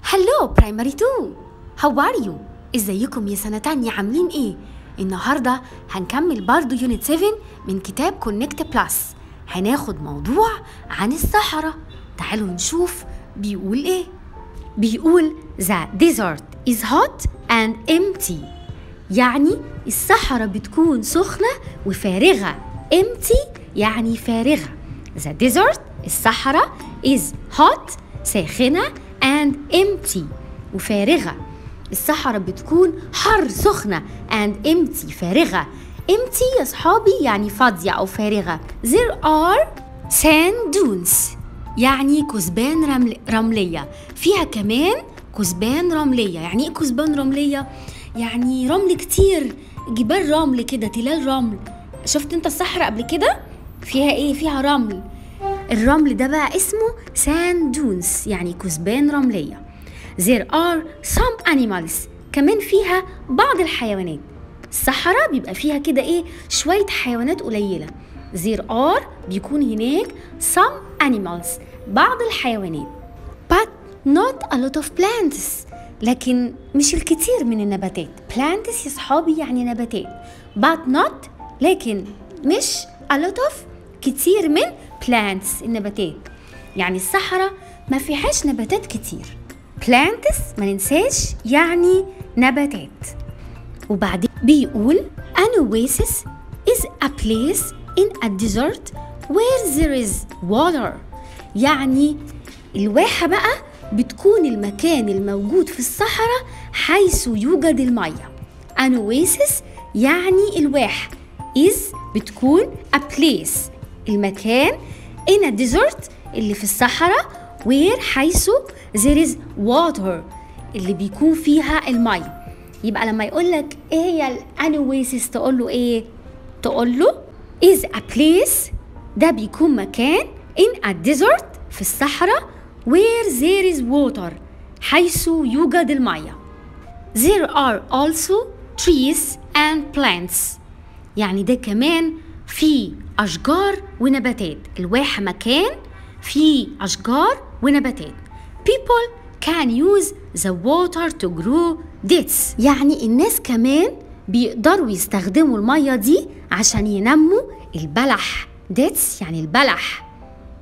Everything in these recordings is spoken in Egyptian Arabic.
هلو برايمري 2 هاو ار يو ازيكم يا سنة تانية عاملين ايه النهاردة هنكمل برضو يونت 7 من كتاب كونكت بلس هناخد موضوع عن الصحراء تعالوا نشوف بيقول ايه بيقول the desert is hot and empty يعني الصحراء بتكون سخنة وفارغة empty يعني فارغة the desert الصحراء is hot ساخنة and empty وفارغة الصحراء بتكون حر سخنة and empty فارغة empty يا صحابي يعني فاضية أو فارغة there are sand dunes يعني كثبان رمل رملية فيها كمان كثبان رملية يعني ايه كثبان رملية؟ يعني رمل كتير جبال رمل كده تلال رمل شفت انت الصحراء قبل كده؟ فيها ايه؟ فيها رمل الرمل ده بقى اسمه sand dunes يعني كثبان رملية there are some animals كمان فيها بعض الحيوانات الصحراء بيبقى فيها كده ايه شوية حيوانات قليلة there are بيكون هناك some animals بعض الحيوانات but not a lot of plants لكن مش الكثير من النباتات plants يا صحابي يعني نباتات but not لكن مش a lot of كتير من plants النباتات يعني الصحراء ما فيهاش نباتات كتير plants ما ننساش يعني نباتات وبعدين بيقول an oasis is a place in a desert where there is water يعني الواحة بقى بتكون المكان الموجود في الصحراء حيث يوجد المية an oasis يعني الواحة is بتكون a place المكان in a desert اللي في الصحراء where حيث there is water اللي بيكون فيها المية يبقى لما يقول لك ايه هي الانويسيس تقول له ايه تقول له is a place ده بيكون مكان in a desert في الصحراء where there is water حيث يوجد المية there are also trees and plants يعني ده كمان في أشجار ونباتات الواحة مكان فيه أشجار ونباتات people can use the water to grow dates يعني الناس كمان بيقدروا يستخدموا المية دي عشان ينموا البلح dates يعني البلح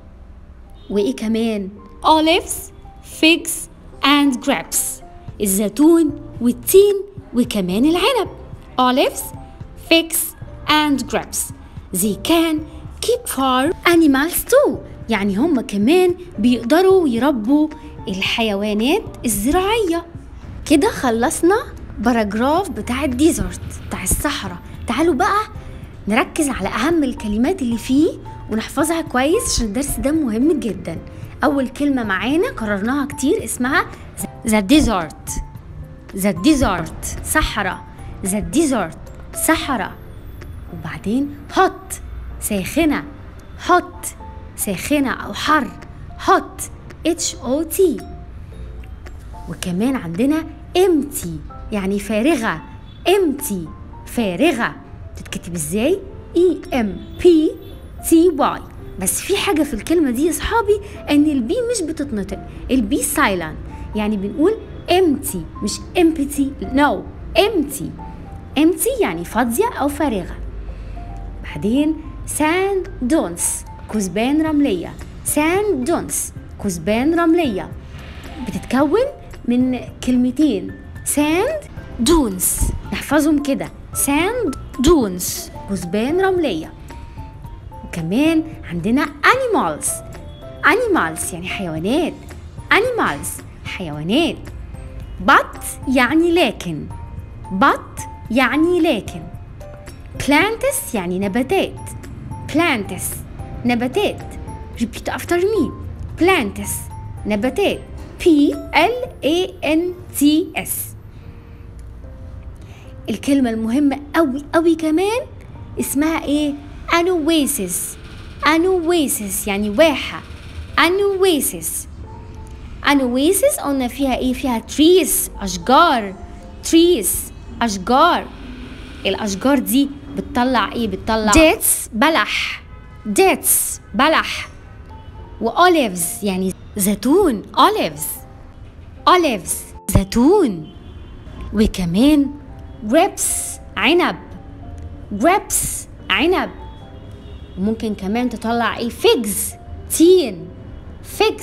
وإيه كمان olives figs and grapes الزيتون والتين وكمان العنب olives figs and grapes they can keep farm animals too يعني هم كمان بيقدروا يربوا الحيوانات الزراعية كده خلصنا باراجراف بتاع الديزرت بتاع الصحراء تعالوا بقى نركز على أهم الكلمات اللي فيه ونحفظها كويس عشان الدرس ده مهم جدا أول كلمة معانا قررناها كتير اسمها the desert the desert صحراء the desert صحراء وبعدين hot ساخنة hot ساخنة أو حر hot H O T وكمان عندنا empty يعني فارغة empty فارغة تتكتب ازاي E M P T Y بس في حاجة في الكلمة دي يا صحابي ان البي مش بتتنطق البي سايلنت يعني بنقول empty مش empty no empty empty يعني فاضية أو فارغة بعدين sand dunes كثبان رملية sand dunes كثبان رملية بتتكون من كلمتين sand dunes نحفظهم كده sand dunes كثبان رملية وكمان عندنا animals animals يعني حيوانات animals حيوانات but يعني لكن but يعني لكن plants يعني نباتات plants نباتات repeat after me plants نباتات P L A N T S الكلمة المهمة أوي أوي كمان اسمها إيه؟ أنويسيس أنويسيس يعني واحة أنويسيس أنويسيس قلنا فيها إيه؟ فيها trees أشجار trees أشجار الأشجار دي بتطلع إيه؟ بتطلع dates بلح dates بلح وأوليفز يعني زيتون أوليفز olives زيتون وكمان grapes عنب grapes عنب وممكن كمان تطلع ايه figs تين figs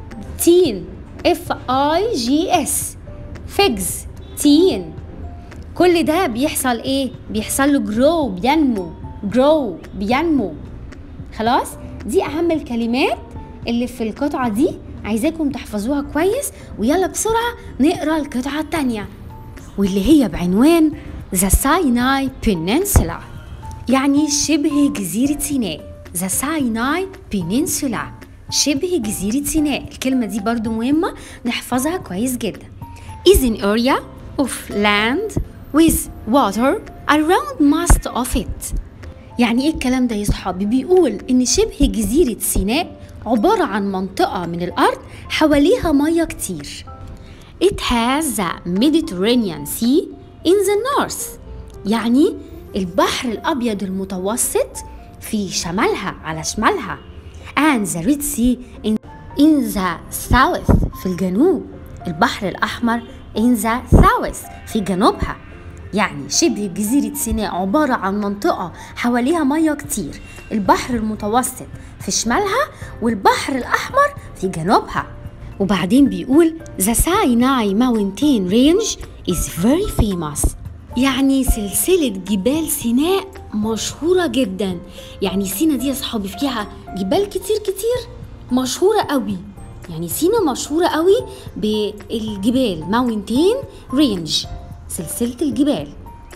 تين اف اي جي اس figs تين كل ده بيحصل ايه بيحصل له grow بينمو grow بينمو خلاص دي اهم الكلمات اللي في القطعه دي عايزاكم تحفظوها كويس ويلا بسرعه نقرا القطعه التانيه واللي هي بعنوان The Sinai Peninsula يعني شبه جزيرة سيناء The Sinai Peninsula شبه جزيرة سيناء الكلمة دي برضو مهمة نحفظها كويس جدا is an area of land with water around most of it يعني ايه الكلام ده يا صحابي بيقول ان شبه جزيرة سيناء عبارة عن منطقة من الأرض حواليها مية كتير It has the Mediterranean Sea in the north يعني البحر الأبيض المتوسط في شمالها على شمالها and the Red Sea in, in the south في الجنوب البحر الأحمر in the south في جنوبها يعني شبه جزيرة سيناء عبارة عن منطقة حواليها مياه كتير البحر المتوسط في شمالها والبحر الأحمر في جنوبها وبعدين بيقول The Sinai Mountain Range is very famous يعني سلسلة جبال سيناء مشهورة جدا يعني سينا دي يا صحابي فيها جبال كتير كتير مشهورة قوي يعني سينا مشهورة قوي بالجبال ماونتين رينج سلسلة الجبال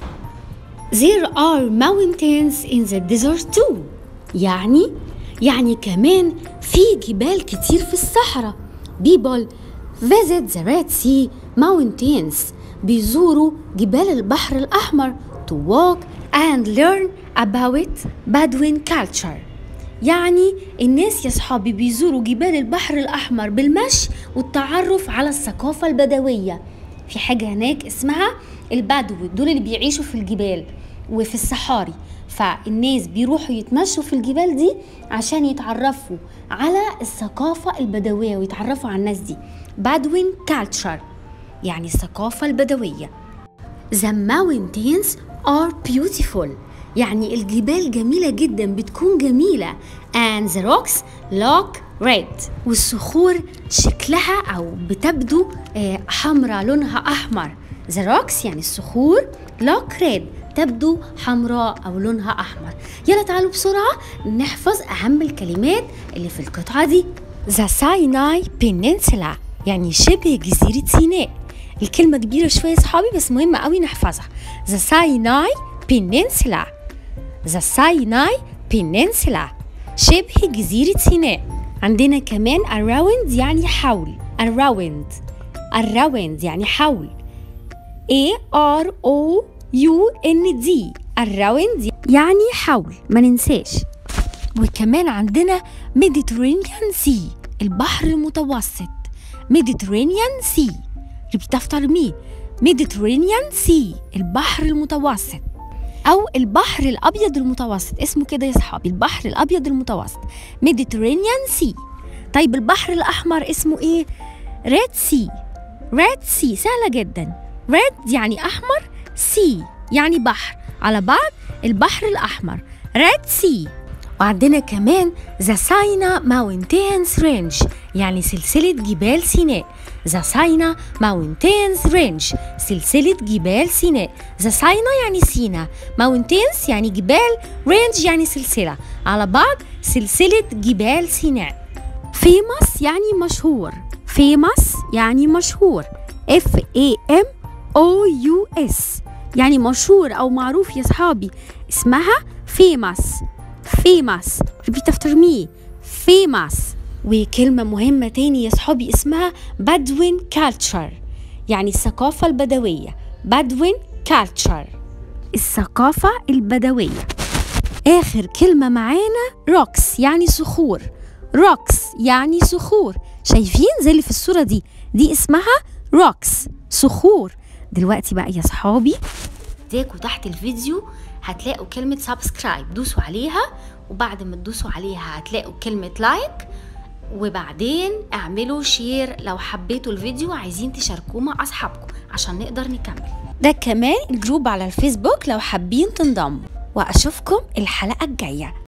There are mountains in the desert too يعني يعني كمان في جبال كتير في الصحراء People visit the Red Sea mountains بيزوروا جبال البحر الأحمر to walk and learn about Bedouin culture يعني الناس يا صحابي بيزوروا جبال البحر الأحمر بالمشي والتعرف على الثقافة البدوية في حاجة هناك اسمها البدو دول اللي بيعيشوا في الجبال وفي الصحاري فالناس بيروحوا يتمشوا في الجبال دي عشان يتعرفوا على الثقافة البدوية ويتعرفوا على الناس دي بدوين كالتشر يعني الثقافة البدوية The mountains are beautiful يعني الجبال جميلة جدا بتكون جميلة and the rocks look red والصخور شكلها أو بتبدو حمراء لونها أحمر the rocks يعني الصخور look red تبدو حمراء أو لونها أحمر يلا تعالوا بسرعة نحفظ أهم الكلمات اللي في القطعة دي The Sinai Peninsula يعني شبه جزيرة سيناء الكلمة كبيرة شوية صحابي بس مهمة قوي نحفظها The Sinai Peninsula The Sinai Peninsula شبه جزيرة سيناء عندنا كمان around يعني حول around around يعني حول A R O U N D around يعني حول ما ننساش وكمان عندنا Mediterranean Sea البحر المتوسط Mediterranean Sea repeat after me Mediterranean Sea البحر المتوسط أو البحر الأبيض المتوسط اسمه كده يا صحابي البحر الأبيض المتوسط Mediterranean Sea طيب البحر الأحمر اسمه إيه؟ Red Sea Red Sea سهلة جدا Red يعني أحمر Sea يعني بحر على بعض البحر الأحمر Red Sea وعندنا كمان ذا ساينا ماونتينز رينج يعني سلسلة جبال سيناء ذا ساينا ماونتينز رينج سلسلة جبال سيناء ذا ساينا يعني سينا ماونتينز يعني جبال رينج يعني سلسلة على بعض سلسلة جبال سيناء فيموس يعني مشهور فيموس يعني مشهور F A M O U S يعني مشهور أو معروف يا صحابي اسمها فيموس famous repeat after me famous وكلمة مهمة تاني يا صحابي اسمها بدوين culture يعني الثقافة البدوية بدوين culture الثقافة البدوية آخر كلمة معانا rocks يعني صخور rocks يعني صخور شايفين زي اللي في الصورة دي دي اسمها rocks صخور دلوقتي بقى يا صحابي اديكوا تحت الفيديو هتلاقوا كلمة سبسكرايب دوسوا عليها وبعد ما تدوسوا عليها هتلاقوا كلمة لايك وبعدين اعملوا شير لو حبيتوا الفيديو عايزين تشاركوه مع اصحابكم عشان نقدر نكمل ده كمان الجروب على الفيسبوك لو حابين تنضموا واشوفكم الحلقه الجايه